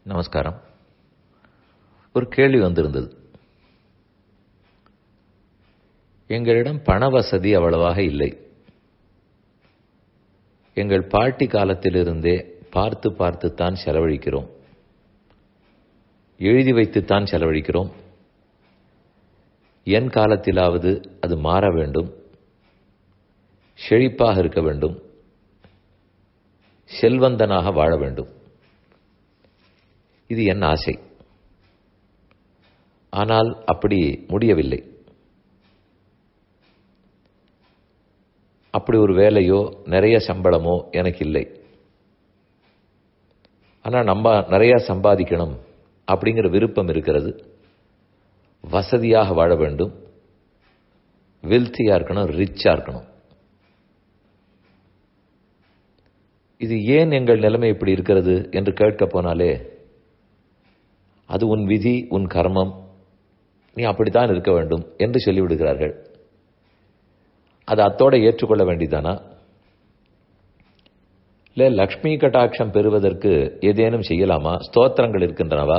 நமஸ்காரம் ஒரு கேள்வி வந்திருந்தது எங்களிடம் பண வசதி அவ்வளவாக இல்லை எங்கள் பாட்டி காலத்திலிருந்தே பார்த்து பார்த்துத்தான் செலவழிக்கிறோம் எழுதி வைத்துத்தான் செலவழிக்கிறோம் என் காலத்திலாவது அது மாற வேண்டும் செழிப்பாக இருக்க வேண்டும் செல்வந்தனாக வாழ வேண்டும் இது என் ஆசை ஆனால் அப்படி முடியவில்லை அப்படி ஒரு வேலையோ நிறைய சம்பளமோ எனக்கு இல்லை ஆனால் நம்ம நிறைய சம்பாதிக்கணும் அப்படிங்கிற விருப்பம் இருக்கிறது வசதியாக வாழ வேண்டும் வெல்த்தியாக இருக்கணும் ரிச்சாக இருக்கணும் இது ஏன் எங்கள் நிலைமை இப்படி இருக்கிறது என்று கேட்க போனாலே அது உன் விதி உன் கர்மம் நீ அப்படித்தான் இருக்க வேண்டும் என்று சொல்லிவிடுகிறார்கள் அது அத்தோட ஏற்றுக்கொள்ள வேண்டியதானா இல்லை லக்ஷ்மி கட்டாட்சம் பெறுவதற்கு ஏதேனும் செய்யலாமா ஸ்தோத்திரங்கள் இருக்கின்றனவா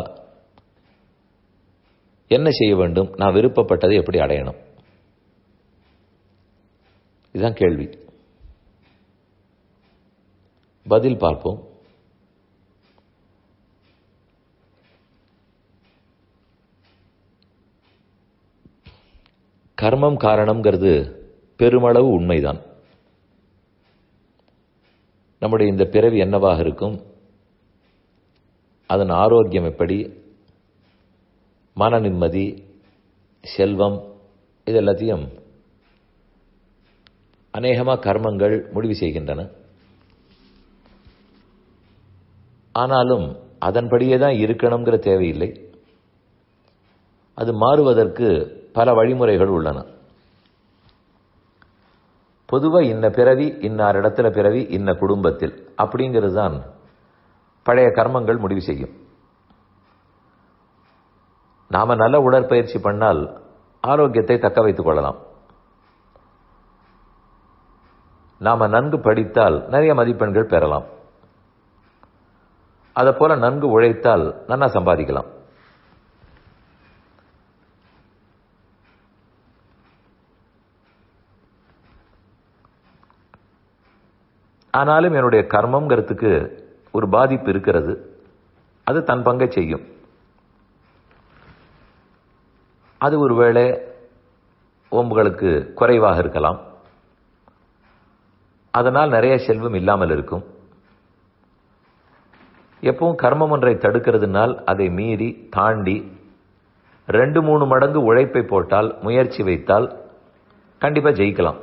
என்ன செய்ய வேண்டும் நான் விருப்பப்பட்டதை எப்படி அடையணும் இதுதான் கேள்வி பதில் பார்ப்போம் கர்மம் காரணம்ங்கிறது பெருமளவு உண்மைதான் நம்முடைய இந்த பிறவி என்னவாக இருக்கும் அதன் ஆரோக்கியம் எப்படி மன நிம்மதி செல்வம் இது எல்லாத்தையும் அநேகமாக கர்மங்கள் முடிவு செய்கின்றன ஆனாலும் அதன்படியே தான் இருக்கணுங்கிற தேவையில்லை அது மாறுவதற்கு பல வழிமுறைகள் உள்ளன பொதுவாக இன்ன பிறவி இன்னார் இடத்துல பிறவி இன்ன குடும்பத்தில் அப்படிங்கிறது தான் பழைய கர்மங்கள் முடிவு செய்யும் நாம நல்ல உடற்பயிற்சி பண்ணால் ஆரோக்கியத்தை தக்க வைத்துக் கொள்ளலாம் நாம நன்கு படித்தால் நிறைய மதிப்பெண்கள் பெறலாம் அதை போல நன்கு உழைத்தால் நன்னா சம்பாதிக்கலாம் ஆனாலும் என்னுடைய கர்மங்கிறதுக்கு ஒரு பாதிப்பு இருக்கிறது அது தன் பங்கை செய்யும் அது ஒருவேளை ஓம்புகளுக்கு குறைவாக இருக்கலாம் அதனால் நிறைய செல்வம் இல்லாமல் இருக்கும் எப்பவும் கர்மம் ஒன்றை தடுக்கிறதுனால் அதை மீறி தாண்டி ரெண்டு மூணு மடங்கு உழைப்பை போட்டால் முயற்சி வைத்தால் கண்டிப்பா ஜெயிக்கலாம்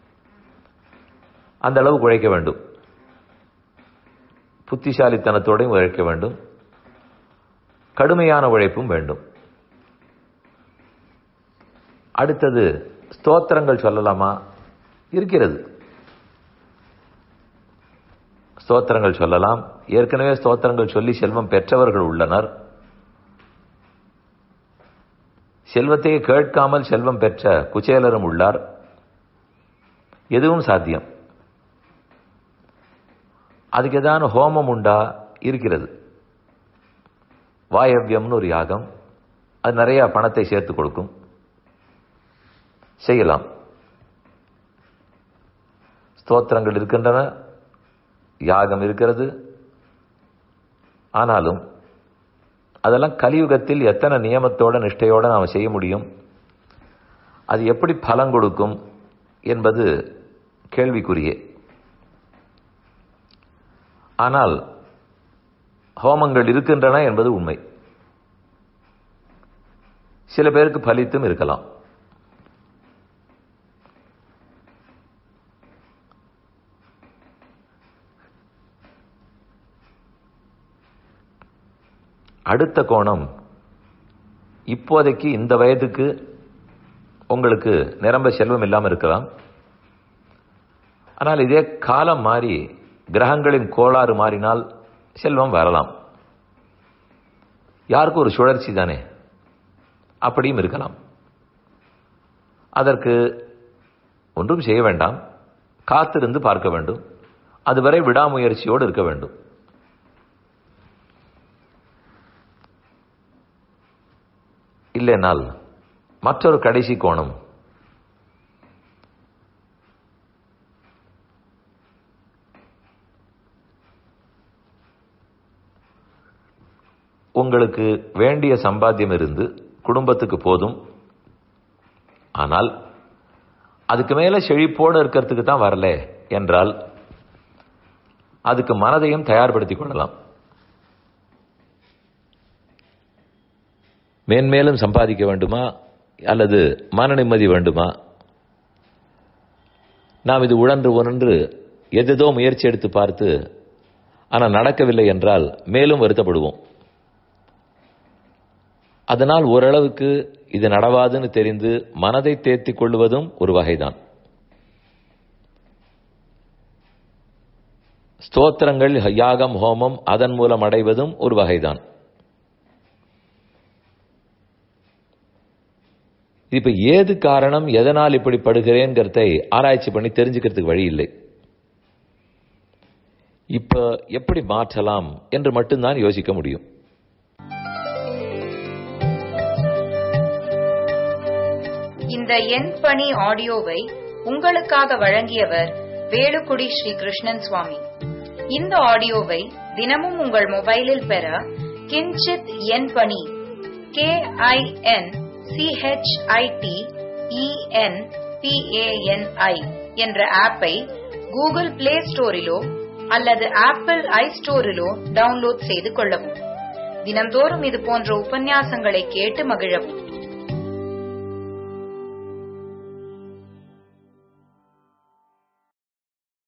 அந்த அளவுக்கு உழைக்க வேண்டும் புத்திசாலித்தனத்தோடையும் உழைக்க வேண்டும் கடுமையான உழைப்பும் வேண்டும் அடுத்தது ஸ்தோத்திரங்கள் சொல்லலாமா இருக்கிறது ஸ்தோத்திரங்கள் சொல்லலாம் ஏற்கனவே ஸ்தோத்திரங்கள் சொல்லி செல்வம் பெற்றவர்கள் உள்ளனர் செல்வத்தையே கேட்காமல் செல்வம் பெற்ற குச்சேலரும் உள்ளார் எதுவும் சாத்தியம் அதுக்கு ஏதான ஹோமம் உண்டா இருக்கிறது வாயவ்யம்னு ஒரு யாகம் அது நிறைய பணத்தை சேர்த்து கொடுக்கும் செய்யலாம் ஸ்தோத்திரங்கள் இருக்கின்றன யாகம் இருக்கிறது ஆனாலும் அதெல்லாம் கலியுகத்தில் எத்தனை நியமத்தோட நிஷ்டையோட நாம் செய்ய முடியும் அது எப்படி பலன் கொடுக்கும் என்பது கேள்விக்குரியே ஆனால் ஹோமங்கள் இருக்கின்றன என்பது உண்மை சில பேருக்கு பலித்தும் இருக்கலாம் அடுத்த கோணம் இப்போதைக்கு இந்த வயதுக்கு உங்களுக்கு நிரம்ப செல்வம் இல்லாமல் இருக்கலாம் ஆனால் இதே காலம் மாறி கிரகங்களின் கோளாறு மாறினால் செல்வம் வரலாம் யாருக்கும் ஒரு சுழற்சி தானே அப்படியும் இருக்கலாம் அதற்கு ஒன்றும் செய்ய வேண்டாம் காத்திருந்து பார்க்க வேண்டும் அதுவரை விடாமுயற்சியோடு இருக்க வேண்டும் இல்லைனால் மற்றொரு கடைசி கோணம் உங்களுக்கு வேண்டிய சம்பாத்தியம் இருந்து குடும்பத்துக்கு போதும் ஆனால் அதுக்கு மேல செழிப்போடு இருக்கிறதுக்கு தான் வரல என்றால் அதுக்கு மனதையும் தயார்படுத்திக் கொள்ளலாம் மேன்மேலும் சம்பாதிக்க வேண்டுமா அல்லது மன நிம்மதி வேண்டுமா நாம் இது உழன்று உணர்ந்து எதேதோ முயற்சி எடுத்து பார்த்து ஆனால் நடக்கவில்லை என்றால் மேலும் வருத்தப்படுவோம் அதனால் ஓரளவுக்கு இது நடவாதுன்னு தெரிந்து மனதை தேர்த்திக் கொள்வதும் ஒரு வகைதான் ஸ்தோத்திரங்கள் யாகம் ஹோமம் அதன் மூலம் அடைவதும் ஒரு வகைதான் இப்ப ஏது காரணம் எதனால் இப்படி படுகிறேங்கிறதை ஆராய்ச்சி பண்ணி தெரிஞ்சுக்கிறதுக்கு வழி இல்லை இப்ப எப்படி மாற்றலாம் என்று மட்டும்தான் யோசிக்க முடியும் இந்த எண் பணி ஆடியோவை உங்களுக்காக வழங்கியவர் வேலுக்குடி ஸ்ரீ கிருஷ்ணன் சுவாமி இந்த ஆடியோவை தினமும் உங்கள் மொபைலில் பெற கிஞ்சித் எண் பணி கே ஐ என் சிஹெச்ஐடி இஎன் பிஏஎன்ஐ என்ற ஆப்பை கூகுள் பிளே ஸ்டோரிலோ அல்லது ஆப்பிள் ஐ ஸ்டோரிலோ டவுன்லோட் செய்து கொள்ளவும் தினம்தோறும் இது போன்ற உபன்யாசங்களை கேட்டு மகிழவும்